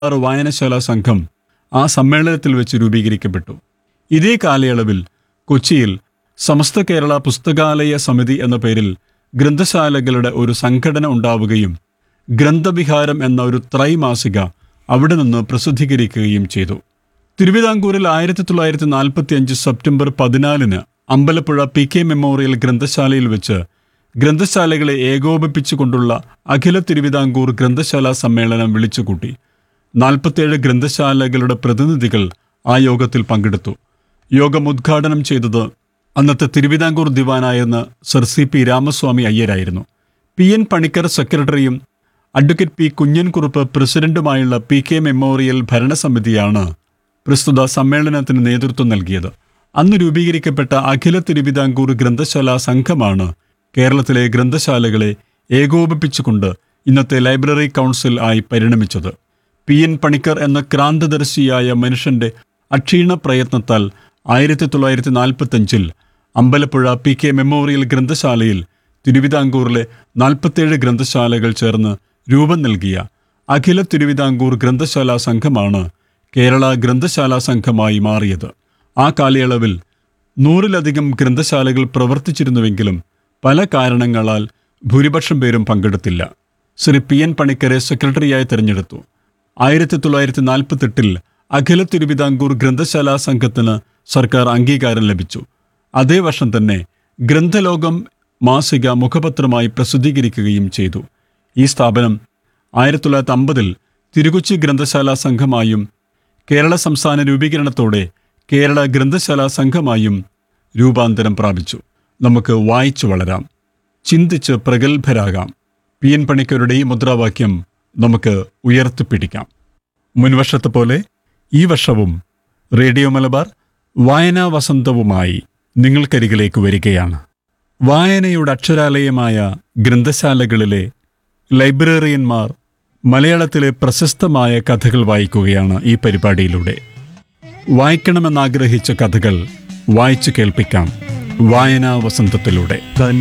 ആറ് വായനശാല സംഘം ആ സമ്മേളനത്തിൽ വെച്ച് രൂപീകരിക്കപ്പെട്ടു ഇതേ കാലയളവിൽ കൊച്ചിയിൽ സമസ്ത കേരള പുസ്തകാലയ സമിതി എന്ന പേരിൽ ഗ്രന്ഥശാലകളുടെ ഒരു സംഘടന ഉണ്ടാവുകയും ഗ്രന്ഥവിഹാരം എന്ന ഒരു ത്രൈമാസിക അവിടെ നിന്ന് പ്രസിദ്ധീകരിക്കുകയും ചെയ്തു തിരുവിതാംകൂറിൽ ആയിരത്തി തൊള്ളായിരത്തി നാൽപ്പത്തി അഞ്ച് സെപ്റ്റംബർ പതിനാലിന് അമ്പലപ്പുഴ പി കെ മെമ്മോറിയൽ ഗ്രന്ഥശാലയിൽ വെച്ച് ഗ്രന്ഥശാലകളെ ഏകോപിപ്പിച്ചുകൊണ്ടുള്ള അഖില തിരുവിതാംകൂർ ഗ്രന്ഥശാല സമ്മേളനം വിളിച്ചുകൂട്ടി നാൽപ്പത്തേഴ് ഗ്രന്ഥശാലകളുടെ പ്രതിനിധികൾ ആ യോഗത്തിൽ പങ്കെടുത്തു യോഗം ഉദ്ഘാടനം ചെയ്തത് അന്നത്തെ തിരുവിതാംകൂർ ദിവാനായിരുന്ന സർ സി പി രാമസ്വാമി അയ്യരായിരുന്നു പി എൻ പണിക്കർ സെക്രട്ടറിയും അഡ്വക്കേറ്റ് പി കുഞ്ഞൻകുറുപ്പ് പ്രസിഡന്റുമായുള്ള പി കെ മെമ്മോറിയൽ ഭരണസമിതിയാണ് പ്രസ്തുത സമ്മേളനത്തിന് നേതൃത്വം നൽകിയത് അന്ന് രൂപീകരിക്കപ്പെട്ട അഖില തിരുവിതാംകൂർ ഗ്രന്ഥശാല സംഘമാണ് കേരളത്തിലെ ഗ്രന്ഥശാലകളെ ഏകോപിപ്പിച്ചുകൊണ്ട് ഇന്നത്തെ ലൈബ്രറി കൗൺസിൽ ആയി പരിണമിച്ചത് പി എൻ പണിക്കർ എന്ന ക്രാന്തദർശിയായ മനുഷ്യന്റെ അക്ഷീണ പ്രയത്നത്താൽ ആയിരത്തി തൊള്ളായിരത്തി നാൽപ്പത്തഞ്ചിൽ അമ്പലപ്പുഴ പി കെ മെമ്മോറിയൽ ഗ്രന്ഥശാലയിൽ തിരുവിതാംകൂറിലെ നാൽപ്പത്തേഴ് ഗ്രന്ഥശാലകൾ ചേർന്ന് രൂപം നൽകിയ അഖില തിരുവിതാംകൂർ ഗ്രന്ഥശാല സംഘമാണ് കേരള ഗ്രന്ഥശാല സംഘമായി മാറിയത് ആ കാലയളവിൽ നൂറിലധികം ഗ്രന്ഥശാലകൾ പ്രവർത്തിച്ചിരുന്നുവെങ്കിലും പല കാരണങ്ങളാൽ ഭൂരിപക്ഷം പേരും പങ്കെടുത്തില്ല ശ്രീ പി എൻ പണിക്കരെ സെക്രട്ടറിയായി തെരഞ്ഞെടുത്തു ആയിരത്തി തൊള്ളായിരത്തി നാൽപ്പത്തെട്ടിൽ അഖില തിരുവിതാംകൂർ ഗ്രന്ഥശാല സംഘത്തിന് സർക്കാർ അംഗീകാരം ലഭിച്ചു അതേ വർഷം തന്നെ ഗ്രന്ഥലോകം മാസിക മുഖപത്രമായി പ്രസിദ്ധീകരിക്കുകയും ചെയ്തു ഈ സ്ഥാപനം ആയിരത്തി തൊള്ളായിരത്തി അമ്പതിൽ തിരുകൊച്ചി ഗ്രന്ഥശാല സംഘമായും കേരള സംസ്ഥാന രൂപീകരണത്തോടെ കേരള ഗ്രന്ഥശാല സംഘമായും രൂപാന്തരം പ്രാപിച്ചു നമുക്ക് വായിച്ചു വളരാം ചിന്തിച്ച് പ്രഗത്ഭരാകാം പി എൻ പണിക്കരുടെ ഈ മുദ്രാവാക്യം നമുക്ക് ഉയർത്തിപ്പിടിക്കാം മുൻവർഷത്തെ പോലെ ഈ വർഷവും റേഡിയോ മലബാർ വായനാ വസന്തവുമായി നിങ്ങൾക്കരികിലേക്ക് വരികയാണ് വായനയുടെ അക്ഷരാലയമായ ഗ്രന്ഥശാലകളിലെ ലൈബ്രറിയന്മാർ മലയാളത്തിലെ പ്രശസ്തമായ കഥകൾ വായിക്കുകയാണ് ഈ പരിപാടിയിലൂടെ വായിക്കണമെന്നാഗ്രഹിച്ച കഥകൾ വായിച്ചു കേൾപ്പിക്കാം വായനാ വസന്തത്തിലൂടെ